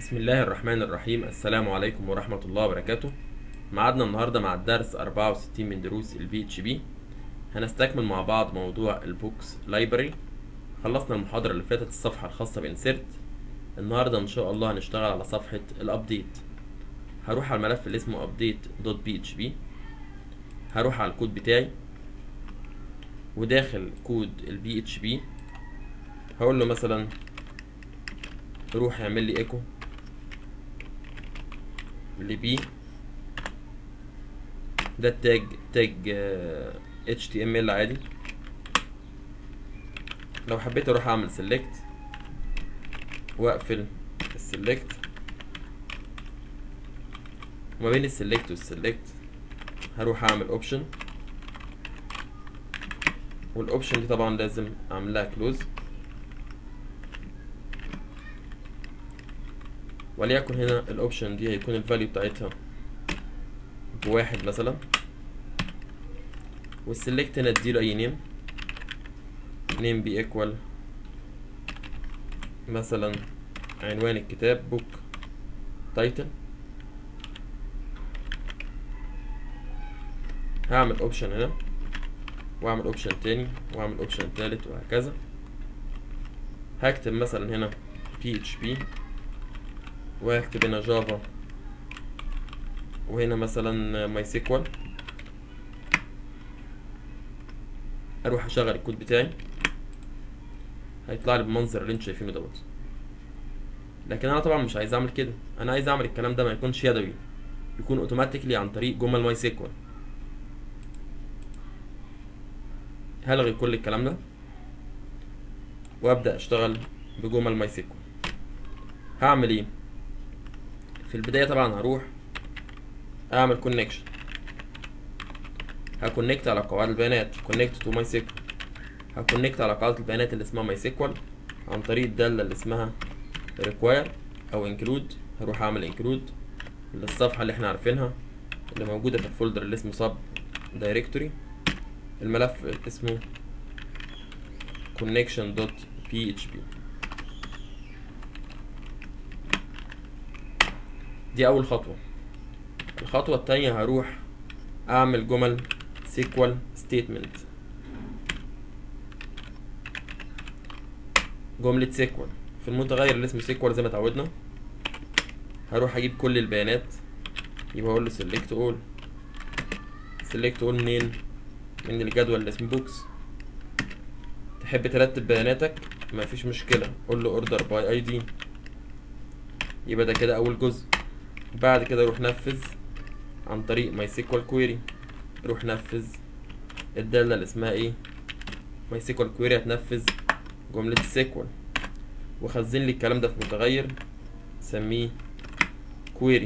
بسم الله الرحمن الرحيم السلام عليكم ورحمة الله وبركاته معادنا النهاردة مع الدرس 64 من دروس البي اتش بي هنستكمل مع بعض موضوع البوكس لايبرري خلصنا المحاضرة اللي فاتت الصفحة الخاصة بانسيرت النهاردة ان شاء الله هنشتغل على صفحة الابديت هروح على الملف اللي اسمه update دوت بي اتش بي هروح على الكود بتاعي وداخل كود البي اتش بي هقول له مثلا روح يعمل لي ايكو لبي ده التاج تاج آه، HTML عادي لو حبيت اروح اعمل select واقفل السلكت وما بين السلكت والسلكت هروح اعمل اوبشن والاوبشن دي طبعا لازم اعمل لها كلوز وليكن هنا الاوبشن دي هيكون الفاليو بتاعتها بواحد مثلا والسلكت هنا اديله اي نيم نيم بي ايكوال مثلا عنوان الكتاب بوك تايتل هعمل اوبشن هنا واعمل اوبشن تاني واعمل اوبشن تالت وهكذا هكتب مثلا هنا بي اتش بي وهكتب هنا جافا وهنا مثلا ماي سيكوال اروح اشغل الكود بتاعي هيطلع لي بالمنظر اللي انتوا شايفينه دوت لكن انا طبعا مش عايز اعمل كده انا عايز اعمل الكلام ده ما يكونش يدوي يكون اوتوماتيكلي عن طريق جمل ماي سيكوال هلغي كل الكلام ده وابدا اشتغل بجمل ماي سيكوال هعمل ايه في البدايه طبعا هروح اعمل كونكشن هكونكت على قواعد البيانات كونكت تو ماي سيكوال هكونكت على قاعده البيانات اللي اسمها ماي سيكوال عن طريق الداله اللي اسمها require او include هروح اعمل include للصفحه اللي احنا عارفينها اللي موجوده في الفولدر اللي اسمه sub directory الملف اسمه connection.php دي اول خطوه الخطوه التانية هروح اعمل جمل سيكوال ستيتمنت جملة سيكوال في المتغير اللي اسمه سيكوال زي ما اتعودنا هروح اجيب كل البيانات يبقى اقول له select all select all منين من الجدول اللي اسمه بوكس تحب ترتب بياناتك مفيش مشكلة قول له order by id يبقى ده كده اول جزء بعد كده روح نفذ عن طريق ماي سيكوال كويري روح نفذ الدالة اللي اسمها ايه ماي سيكوال كويري هتنفذ جملة السيكوال وخزن لي الكلام ده في متغير سميه كويري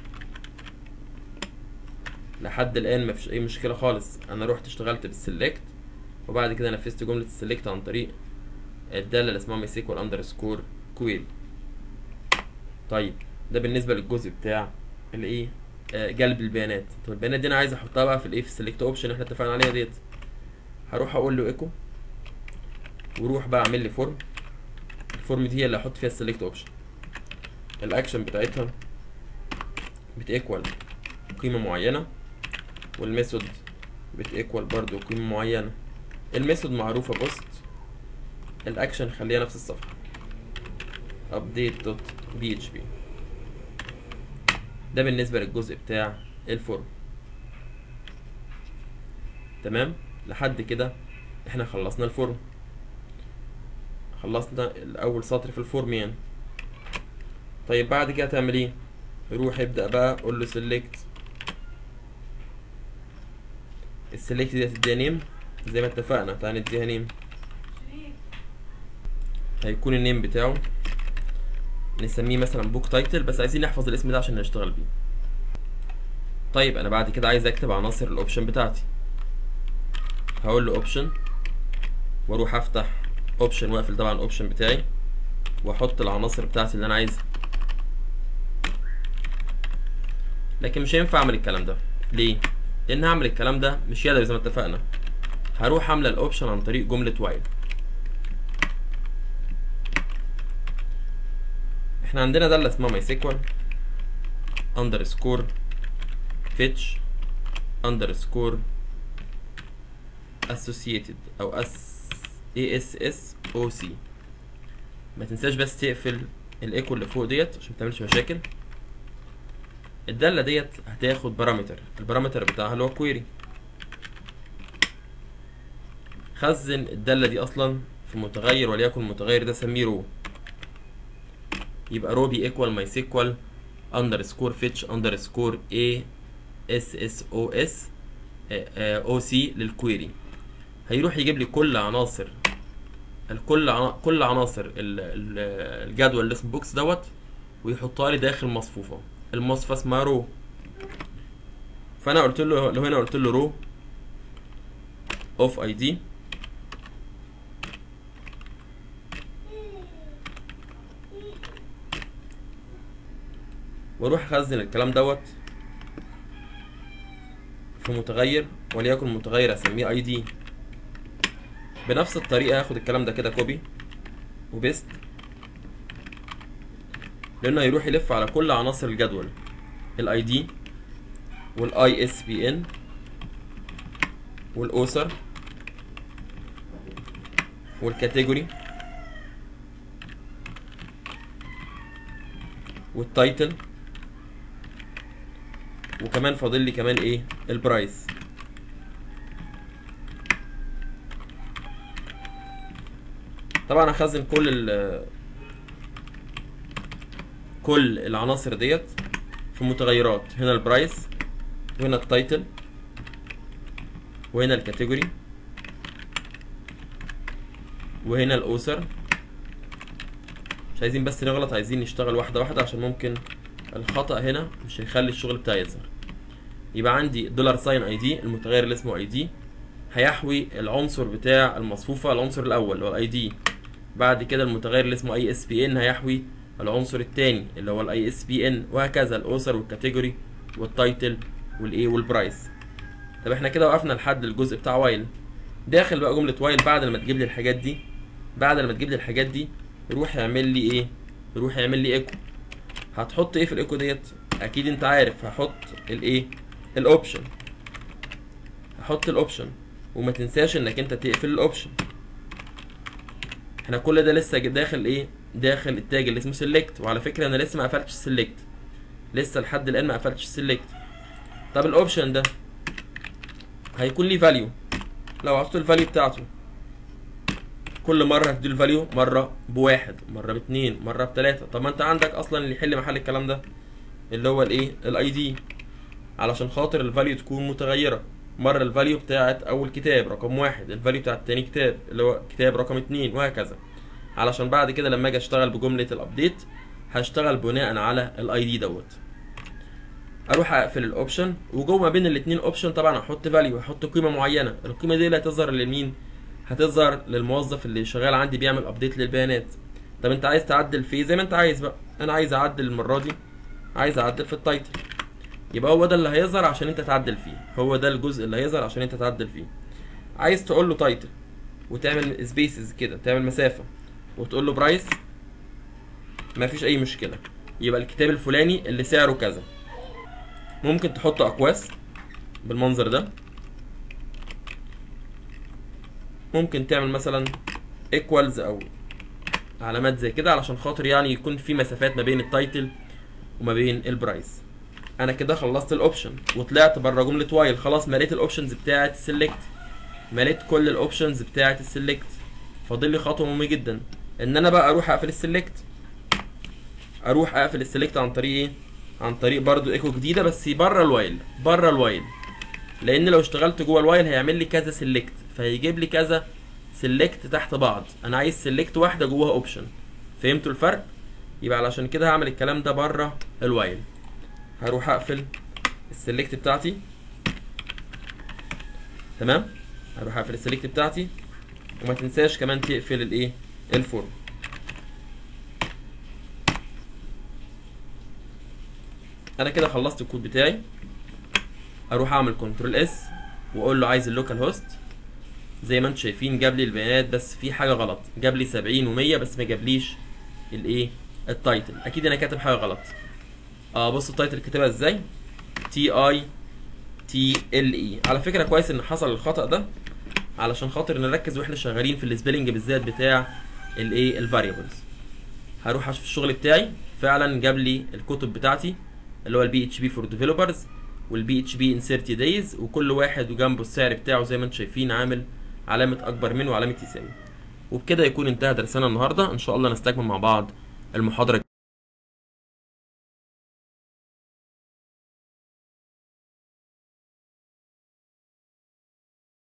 لحد الان مفيش اي مشكلة خالص انا رحت اشتغلت بالسلكت وبعد كده نفذت جملة السلكت عن طريق الدالة اللي اسمها ماي سيكوال اندرسكور كويري طيب ده بالنسبة للجزء بتاع الايه آه، جلب البيانات طب البيانات دي انا عايز احطها بقى في الايه في السلكت اوبشن احنا اتفقنا عليها ديت هروح اقول له ايكو وروح بقى اعمل لي فورم الفورم دي هي اللي هحط فيها السلكت اوبشن الاكشن بتاعتها بتيكوال قيمة معينة والميثود بتيكوال برضو قيمة معينة الميثود معروفة بوست الاكشن خليها نفس الصفحة update.php ده بالنسبة للجزء بتاع الفورم تمام لحد كده احنا خلصنا الفورم خلصنا الاول سطر في الفورم يعني طيب بعد كده تعمل ايه روح ابدأ بقى قول له select السلكت دي هتديها نيم زي ما اتفقنا تعال نديها نيم هيكون النيم بتاعه نسميه مثلا بوك تايتل بس عايزين نحفظ الاسم ده عشان نشتغل بيه طيب انا بعد كده عايز اكتب عناصر الاوبشن بتاعتي هقول له اوبشن واروح افتح اوبشن واقفل طبعا الاوبشن بتاعي واحط العناصر بتاعتي اللي انا عايزها لكن مش هينفع اعمل الكلام ده ليه لان هعمل الكلام ده مش يدوي زي ما اتفقنا هروح عامله الاوبشن عن طريق جمله وايل احنا عندنا داله اسمها ماي سيكوال اندرسكور فيتش اندرسكور associated او اس اي اس اس او سي ما تنساش بس تقفل الايكو اللي فوق ديت عشان متعملش مشاكل الداله ديت هتاخد بارامتر البارامتر بتاعها اللي هو كويري خزن الداله دي اصلا في متغير وليكن المتغير ده سميه رو يبقى رو بي ايكوال ماي سيكوال اندرسكور فيتش اندرسكور اي اس اس او اس او سي للكويري هيروح يجيب لي كل عناصر الكل عنا... كل عناصر ال... ال... الجدول اللي اسمه بوكس دوت ويحطها لي داخل مصفوفه المصفى اسمها رو فانا قلت له لو هنا قلت له رو اوف اي دي واروح اخزن الكلام دوت في متغير وليكن متغير اسميه اي دي بنفس الطريقه هاخد الكلام ده كده كوبي وبيست لانه هيروح يلف على كل عناصر الجدول الاي دي والاي اس بي ان والاوسر والكاتيجوري والتايتل وكمان فاضل لي كمان ايه البرايس طبعا هخزن كل ال كل العناصر ديت في متغيرات هنا البرايس وهنا التايتل وهنا الكاتيجوري وهنا الاوسر مش عايزين بس نغلط عايزين نشتغل واحده واحده عشان ممكن الخطا هنا مش هيخلي الشغل بتاعي يظهر يبقى عندي دولار ساين اي دي المتغير اللي اسمه اي دي هيحوي العنصر بتاع المصفوفه العنصر الاول اللي هو الاي دي بعد كده المتغير اللي اسمه اي اس بي ان هيحوي العنصر الثاني اللي هو الاي اس بي ان وهكذا الاوسر والكاتيجوري والتايتل والايه والبرايس طب احنا كده وقفنا لحد الجزء بتاع وايل داخل بقى جمله وايل بعد لما تجيب لي الحاجات دي بعد لما تجيب لي الحاجات دي روح اعمل لي ايه روح اعمل لي ايكو هتحط ايه في الايكو ديت اكيد انت عارف هحط الايه الاوبشن هحط الاوبشن وما تنساش انك انت تقفل الاوبشن احنا كل ده لسه داخل ايه داخل التاج اللي اسمه سيلكت وعلى فكره انا لسه ما قفلتش السيلكت لسه لحد الان ما قفلتش السيلكت طب الاوبشن ده هيكون ليه فاليو لو عرفت الفاليو بتاعته كل مره هتدي الفاليو مره بواحد مره باتنين مره بتلاته طب ما انت عندك اصلا اللي يحل محل الكلام ده اللي هو الايه الاي دي علشان خاطر الفاليو تكون متغيره مره الفاليو بتاعت اول كتاب رقم واحد الفاليو بتاعت تاني كتاب اللي هو كتاب رقم اتنين وهكذا علشان بعد كده لما اجي اشتغل بجمله الابديت هشتغل بناء على الاي دي دوت اروح اقفل الاوبشن وجوه ما بين الاثنين اوبشن طبعا هحط فاليو هحط قيمه معينه القيمه دي اللي هتظهر لمين هتظهر للموظف اللي شغال عندي بيعمل ابديت للبيانات طب انت عايز تعدل في زي ما انت عايز بقى انا عايز اعدل المره دي عايز اعدل في التايتل يبقى هو ده اللي هيظهر عشان انت تعدل فيه هو ده الجزء اللي هيظهر عشان انت تعدل فيه عايز تقول له تايتل وتعمل سبيسز كده تعمل مسافه وتقول له برايس مفيش اي مشكله يبقى الكتاب الفلاني اللي سعره كذا ممكن تحط اقواس بالمنظر ده ممكن تعمل مثلا ايكوالز او علامات زي كده علشان خاطر يعني يكون في مسافات ما بين التايتل وما بين البرايس انا كده خلصت الاوبشن وطلعت بره جمله وايل خلاص مليت الاوبشنز بتاعه السلكت مليت كل الاوبشنز بتاعه السلكت فاضل لي خطوه مهمه جدا ان انا بقى اروح اقفل السلكت اروح اقفل السلكت عن طريق ايه عن طريق برضو ايكو جديده بس بره الوايل بره الوايل لان لو اشتغلت جوه الوايل هيعمل لي كذا سلكت فهيجيب لي كذا سلكت تحت بعض انا عايز سلكت واحده جواها اوبشن فهمتوا الفرق يبقى علشان كده هعمل الكلام ده بره الوايل هروح اقفل السلكت بتاعتي تمام هروح اقفل السلكت بتاعتي وما تنساش كمان تقفل الايه الفورم انا كده خلصت الكود بتاعي اروح اعمل كنترول اس واقول له عايز اللوكال هوست زي ما انتم شايفين جاب لي البيانات بس في حاجه غلط جاب لي 70 و100 بس ما جابليش الايه التايتل اكيد انا كاتب حاجه غلط اه بص التايتل كاتبها ازاي تي اي تي ال اي على فكره كويس ان حصل الخطا ده علشان خاطر نركز واحنا شغالين في السبيلنج بالذات بتاع الايه الفاريبلز هروح اشوف الشغل بتاعي فعلا جاب لي الكتب بتاعتي اللي هو البي اتش بي فور ديفلوبرز والبي اتش بي ان 30 دايز وكل واحد وجنبه السعر بتاعه زي ما انتم شايفين عامل علامه اكبر منه وعلامه يساوي وبكده يكون انتهى درسنا النهارده ان شاء الله نستكمل مع بعض المحاضره